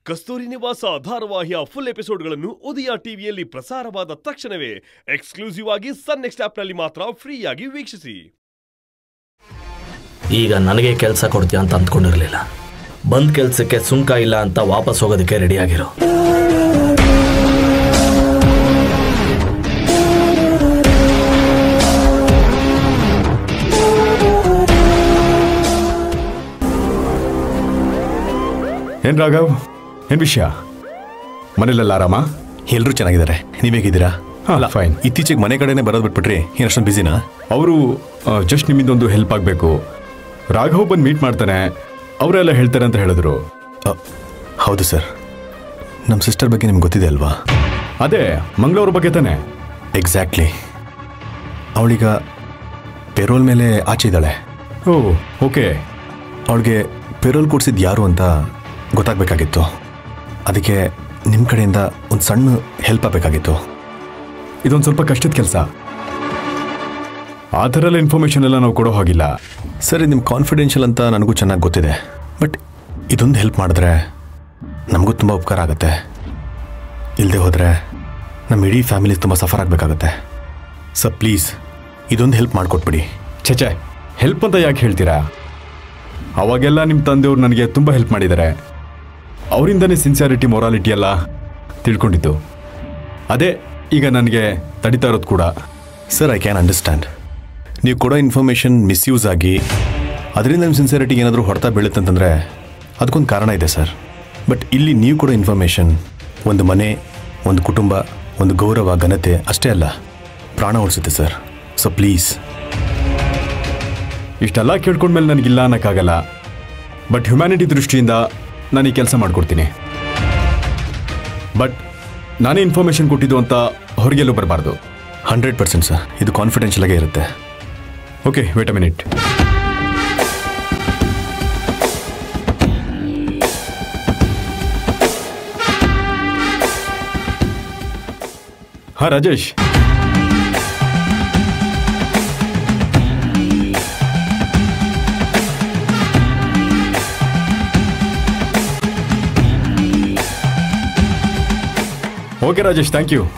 ಕಸ್ತೂರಿ ನಿವಾಸ ಧಾರಾವಾಹಿಯ ಫುಲ್ ಎಪಿಸೋಡ್ಗಳನ್ನು ಉದಯ ಟಿವಿಯಲ್ಲಿ ಪ್ರಸಾರವಾದ ತಕ್ಷಣವೇ ಎಕ್ಸ್ಕ್ಲೂಸಿವ್ ಆಗಿ ಸನ್ ನೆಕ್ಸ್ಟ್ ಆಪ್ನಲ್ಲಿ ಮಾತ್ರ ಫ್ರೀಯಾಗಿ ವೀಕ್ಷಿಸಿ ಈಗ ನನಗೆ ಕೆಲಸ ಕೊಡ್ತೀಯ ಅಂತ ಅಂದ್ಕೊಂಡಿರಲಿಲ್ಲ ಬಂದ್ ಕೆಲಸಕ್ಕೆ ಸುಂಕ ಇಲ್ಲ ಅಂತ ವಾಪಸ್ ಹೋಗೋದಕ್ಕೆ ರೆಡಿಯಾಗಿರೋ ಏನ್ ರಾಘವ್ ಏನ್ ವಿಷಯ ಮನೇಲೆಲ್ಲ ಆರಾಮ ಎಲ್ಲರೂ ಚೆನ್ನಾಗಿದ್ದಾರೆ ನೀವ್ ಹೇಗಿದ್ದೀರಾ ಹಾ, fine. ಇತ್ತೀಚೆಗೆ ಮನೆ ಕಡೆನೇ ಬರೋದು ಬಿಟ್ಬಿಟ್ರಿ ಏನ್ ಅಷ್ಟೊಂದು ಬಿಸಿನಾ ಅವರು ಜಸ್ಟ್ ನಿಮ್ಮಿಂದೊಂದು ಹೆಲ್ಪ್ ಆಗಬೇಕು ರಾಘವ್ ಬಂದು ಮೀಟ್ ಮಾಡ್ತಾನೆ ಅವರೆಲ್ಲ ಹೇಳ್ತಾರೆ ಅಂತ ಹೇಳಿದ್ರು ಹೌದು ಸರ್ ನಮ್ಮ ಸಿಸ್ಟರ್ ಬಗ್ಗೆ ನಿಮ್ಗೆ ಗೊತ್ತಿದೆ ಅಲ್ವಾ ಅದೇ ಮಂಗಳೂರು ಬಗ್ಗೆ ತಾನೆ ಎಕ್ಸಾಕ್ಟ್ಲಿ ಅವಳೀಗ ಪೆರೋಲ್ ಮೇಲೆ ಆಚೆ ಇದ್ದಾಳೆ ಓ ಓಕೆ ಅವಳಿಗೆ ಪೆರೋಲ್ ಕೊಡ್ಸಿದ್ದು ಯಾರು ಅಂತ ಗೊತ್ತಾಗಬೇಕಾಗಿತ್ತು ಅದಕ್ಕೆ ನಿಮ್ಮ ಕಡೆಯಿಂದ ಒಂದು ಸಣ್ಣ ಹೆಲ್ಪ್ ಆಗಬೇಕಾಗಿತ್ತು ಇದೊಂದು ಸ್ವಲ್ಪ ಕಷ್ಟದ ಕೆಲಸ ಆ ಥರ ಎಲ್ಲ ಇನ್ಫಾರ್ಮೇಶನ್ ಎಲ್ಲ ನಾವು ಕೊಡೋ ಹಾಗಿಲ್ಲ ಸರ್ ಇದು ನಿಮ್ಮ ಕಾನ್ಫಿಡೆನ್ಷಿಯಲ್ ಅಂತ ನನಗೂ ಚೆನ್ನಾಗಿ ಗೊತ್ತಿದೆ ಬಟ್ ಇದೊಂದು ಹೆಲ್ಪ್ ಮಾಡಿದ್ರೆ ನಮಗೂ ತುಂಬ ಉಪಕಾರ ಆಗುತ್ತೆ ಇಲ್ಲದೆ ಹೋದರೆ ನಮ್ಮ ಇಡೀ ಫ್ಯಾಮಿಲಿ ತುಂಬ ಸಫರ್ ಆಗಬೇಕಾಗತ್ತೆ ಸರ್ ಪ್ಲೀಸ್ ಇದೊಂದು ಹೆಲ್ಪ್ ಮಾಡಿಕೊಟ್ಬಿಡಿ ಛೆಛೆ ಹೆಲ್ಪ್ ಅಂತ ಯಾಕೆ ಹೇಳ್ತೀರಾ ಅವಾಗೆಲ್ಲ ನಿಮ್ಮ ತಂದೆಯವ್ರು ನನಗೆ ತುಂಬ ಹೆಲ್ಪ್ ಮಾಡಿದ್ದಾರೆ ಅವರಿಂದನೇ ಸಿನ್ಸಿಯಾರಿಟಿ ಮೊರಾಲಿಟಿ ಎಲ್ಲ ತಿಳ್ಕೊಂಡಿದ್ದು ಅದೇ ಈಗ ನನಗೆ ತಡಿತಾ ಇರೋದು ಕೂಡ ಸರ್ ಐ ಕ್ಯಾನ್ ಅಂಡರ್ಸ್ಟ್ಯಾಂಡ್ ನೀವು ಕೊಡೋ ಇನ್ಫಾರ್ಮೇಷನ್ ಮಿಸ್ಯೂಸ್ ಆಗಿ ಅದರಿಂದ ನಿಮ್ಮ ಸಿನ್ಸಿಯರಿಟಿಗೆ ಏನಾದರೂ ಹೊಡೆತ ಬೀಳುತ್ತಂತಂದರೆ ಅದಕ್ಕೊಂದು ಕಾರಣ ಇದೆ ಸರ್ ಬಟ್ ಇಲ್ಲಿ ನೀವು ಕೊಡೋ ಇನ್ಫಾರ್ಮೇಷನ್ ಒಂದು ಮನೆ ಒಂದು ಕುಟುಂಬ ಒಂದು ಗೌರವ ಘನತೆ ಅಷ್ಟೇ ಅಲ್ಲ ಪ್ರಾಣ ಉಳಿಸುತ್ತೆ ಸರ್ ಸೊ ಪ್ಲೀಸ್ ಇಷ್ಟೆಲ್ಲ ಕೇಳ್ಕೊಂಡ್ಮೇಲೆ ನನಗಿಲ್ಲ ಅನ್ನೋಕ್ಕಾಗಲ್ಲ ಬಟ್ ಹ್ಯುಮ್ಯಾನಿಟಿ ದೃಷ್ಟಿಯಿಂದ ನಾನು ಈ ಕೆಲಸ ಮಾಡಿಕೊಡ್ತೀನಿ ಬಟ್ ನಾನೇ ಇನ್ಫಾರ್ಮೇಷನ್ ಕೊಟ್ಟಿದ್ದು ಅಂತ ಹೊರಗೆಲ್ಲೂ ಬರಬಾರ್ದು ಹಂಡ್ರೆಡ್ ಪರ್ಸೆಂಟ್ ಸರ್ ಇದು ಕಾನ್ಫಿಡೆನ್ಷಿಯಲ್ ಆಗೇ ಇರುತ್ತೆ ಓಕೆ ವೇಟ್ ಅ ಮಿನಿಟ್ ಹಾ Rajesh okay Rajesh thank you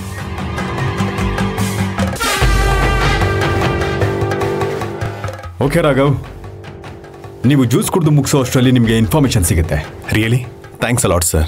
okay Raghav ನೀವು ಜ್ಯೂಸ್ ಕುಡಿದು ಮುಗಿಸೋ ಅಷ್ಟರಲ್ಲಿ ನಿಮಗೆ ಇನ್ಫಾರ್ಮೇಶನ್ ಸಿಗುತ್ತೆ really thanks a lot sir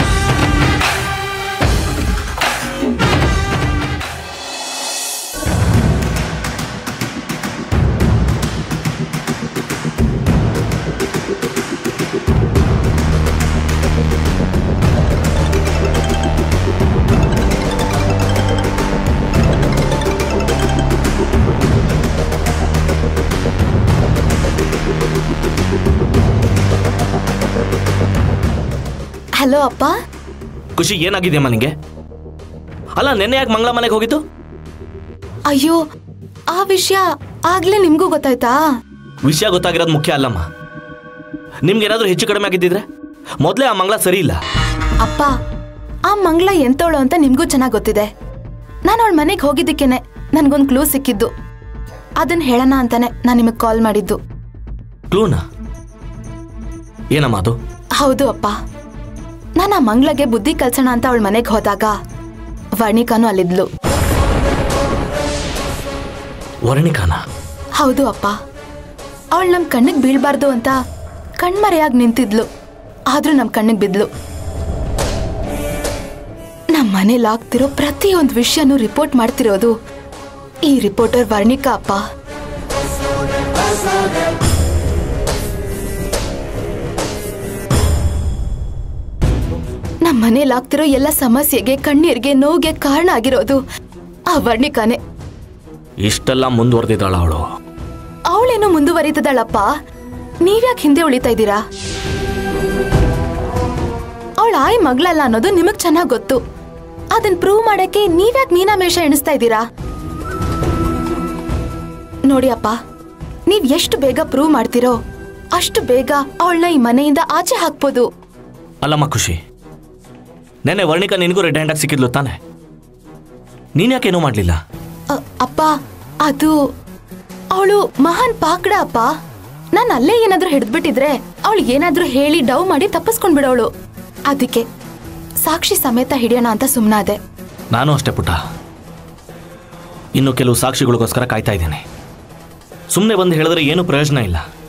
hello ಅಪ್ಪ ಖುಷಿ ಏನಾಗಿದೆಯಮ್ಮ ನಿಂಗೆ ಅಲ್ಲ ನೆನ್ನೆ ಯಾಕೆ ಮಂಗಳ ಮನೆಗೆ ಹೋಗಿತ್ತು ಅಯ್ಯೋ ಆ ವಿಷಯ ಆಗ್ಲೇ ನಿಮ್ಗೂ ಗೊತ್ತಾಯ್ತಾ ವಿಷಯ ಗೊತ್ತಾಗಿರೋದು ಮುಖ್ಯ ಅಲ್ಲಮ್ಮ ನಿಮ್ಗೆ ಏನಾದರೂ ಹೆಚ್ಚು ಕಡಿಮೆ ಆಗಿದ್ದಿದ್ರೆ ಮೊದಲೇ ಆ ಮಂಗಳ ಸರಿ ಇಲ್ಲ ಅಪ್ಪ ಆ ಮಂಗಳ ಎಂತವಳು ಅಂತ ನಿಮ್ಗೂ ಚೆನ್ನಾಗ್ ಗೊತ್ತಿದೆ ನಾನು ಅವಳ ಮನೆಗೆ ಹೋಗಿದ್ದಕ್ಕೇನೆ ನನ್ಗೊಂದ್ ಕ್ಲೂ ಸಿಕ್ಕಿದ್ದು ಅದನ್ನ ಹೇಳೋಣ ಅಂತಾನೆ ನಾನು ನಿಮಗೆ ಕಾಲ್ ಮಾಡಿದ್ದು ಕ್ಲೂನಾ ಏನಮ್ಮ ಅದು ಹೌದು ಅಪ್ಪ ನಾನು ಆ ಮಂಗ್ಳಗೆ ಬುದ್ಧಿ ಕಲ್ಸೋಣ ಅಂತ ಅವಳ ಮನೆಗೆ ಹೋದಾಗ ವರ್ಣಿಕಾನು ಅಲ್ಲಿದ್ಲು ವರ್ಣಿಕಾನ ಹೌದು ಅಪ್ಪ ಅವಳು ನಮ್ ಕಣ್ಣಿಗೆ ಬೀಳ್ಬಾರ್ದು ಅಂತ ಕಣ್ಮರೆಯಾಗಿ ನಿಂತಿದ್ಲು ಆದ್ರೂ ನಮ್ ಕಣ್ಣಿಗೆ ಬಿದ್ಲು ನಮ್ ಮನೇಲಿ ಆಗ್ತಿರೋ ಪ್ರತಿಯೊಂದು ವಿಷಯನೂ ರಿಪೋರ್ಟ್ ಮಾಡ್ತಿರೋದು ಈ ರಿಪೋರ್ಟರ್ ವರ್ಣಿಕಾ ಅಪ್ಪ ನಮ್ ಮನೇಲಿ ಆಗ್ತಿರೋ ಎಲ್ಲ ಸಮಸ್ಯೆಗೆ ಕಣ್ಣೀರ್ಗೆ ನೋವಿಗೆ ಕಾರಣ ಆಗಿರೋದು ಆ ವರ್ಣಿಕಾನೇ ಇಷ್ಟೆಲ್ಲ ಮುಂದುವರೆದಿದ್ದಾಳ ಅವಳು ಅವಳೇನೋ ಮುಂದುವರಿತದಳಪ್ಪ ನೀವ್ಯಾಕೆ ಹಿಂದೆ ಉಳಿತಾ ಇದ್ದೀರಾ ಅವಳ ಆಯ್ ಮಗಳಲ್ಲ ಅನ್ನೋದು ನಿಮಗ್ ಚೆನ್ನಾಗ್ ಗೊತ್ತು ಅದನ್ ಪ್ರೂವ್ ಮಾಡಕ್ಕೆ ನೀವ್ಯಾಕೆ ಮೀನಾಮೇಷ ಎಣಿಸ್ತಾ ಇದ್ದೀರಾ ನೋಡಿ ಅಪ್ಪ ನೀವ್ ಎಷ್ಟು ಬೇಗ ಪ್ರೂವ್ ಮಾಡ್ತಿರೋ ಅಷ್ಟು ಬೇಗ ಅವಳನ್ನ ಈ ಮನೆಯಿಂದ ಆಚೆ ಹಾಕ್ಬೋದು ಅಲ್ಲಮ್ಮ ಖುಷಿ ನೆನ್ನೆ ವರ್ಣಿಕಾ ನಿನಗೂ ರೆಡ್ ಹ್ಯಾಂಡಾಗಿ ಸಿಕ್ಕಿದ್ಲು ತಾನೆ ನೀನ್ ಯಾಕೇನೂ ಮಾಡಲಿಲ್ಲ ಅ- ಅಪ್ಪ ಅದು ಅವಳು ಮಹಾನ್ ಪಾಕಡ ಅಪ್ಪ ನಾನು ಅಲ್ಲೇ ಏನಾದ್ರೂ ಹಿಡಿದ್ಬಿಟ್ಟಿದ್ರೆ ಅವಳು ಏನಾದ್ರೂ ಹೇಳಿ ಡವ್ ಮಾಡಿ ತಪ್ಪಿಸ್ಕೊಂಡ್ ಬಿಡೋಳು ಅದಕ್ಕೆ ಸಾಕ್ಷಿ ಸಮೇತ ಹಿಡಿಯೋಣ ಅಂತ ಸುಮ್ಮನಾದೆ ನಾನು ಅಷ್ಟೇ ಪುಟ್ಟ ಇನ್ನು ಕೆಲವು ಸಾಕ್ಷಿಗಳಿಗೋಸ್ಕರ ಕಾಯ್ತಾ ಇದ್ದೀನಿ ಸುಮ್ಮನೆ ಬಂದು ಹೇಳಿದ್ರೆ ಏನೂ ಪ್ರಯೋಜನ ಇಲ್ಲ